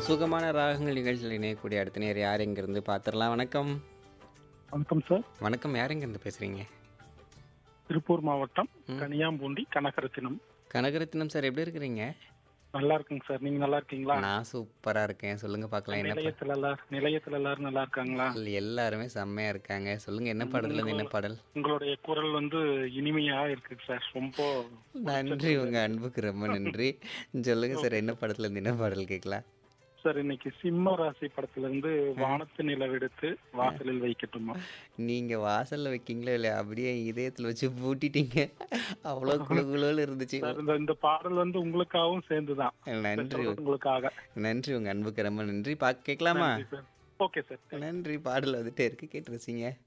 சுகமான ராகங்கள் நிகழ்ச்சியில் இணையக்கூடிய அடுத்த நேர் யார் எங்கேருந்து பார்த்துடலாம் வணக்கம் வணக்கம் சார் வணக்கம் யார் எங்கேருந்து பேசுகிறீங்க திருப்பூர் மாவட்டம் கனியாம்பூண்டி கனகரத்தினம் கனகரத்தினம் சார் எப்படி இருக்கிறீங்க நல்லா இருக்குங்க சார் நீங்க நல்லா இருக்கீங்களா நான் சூப்பராக இருக்கேன் சொல்லுங்கள் பார்க்கலாம் என்ன நிலையத்துல எல்லாரும் நிலையத்துல எல்லாரும் நல்லா இருக்காங்களா பாடல் எல்லாருமே செம்மையாக இருக்காங்க சொல்லுங்கள் என்ன பாடல்லேருந்து என்ன பாடல் உங்களுடைய குரல் வந்து இனிமையா இருக்கு சார் ரொம்ப நன்றி உங்கள் அன்புக்கு ரொம்ப நன்றி சொல்லுங்கள் சார் என்ன படத்துலேருந்து என்ன பாடல் கேட்கலாம் சார் இன்னைக்கு சிம்ம ராசி படத்துல இருந்து வானத்து நிலவெடுத்து வாசலில் வைக்கட்டுமா நீங்கள் வாசலில் வைக்கீங்களோ இல்லையா அப்படியே இதயத்தில் வச்சு பூட்டிட்டீங்க அவ்வளோ குழு குழுவில் இருந்துச்சு சார் இந்த இந்த பாடல் வந்து உங்களுக்காகவும் சேர்ந்துதான் நன்றி உங்களுக்காக நன்றி உங்கள் அன்புக்கு ரொம்ப நன்றி பா கேட்கலாமா ஓகே சார் நன்றி பாடல் வந்துட்டே இருக்கு கேட்டு ரசிங்க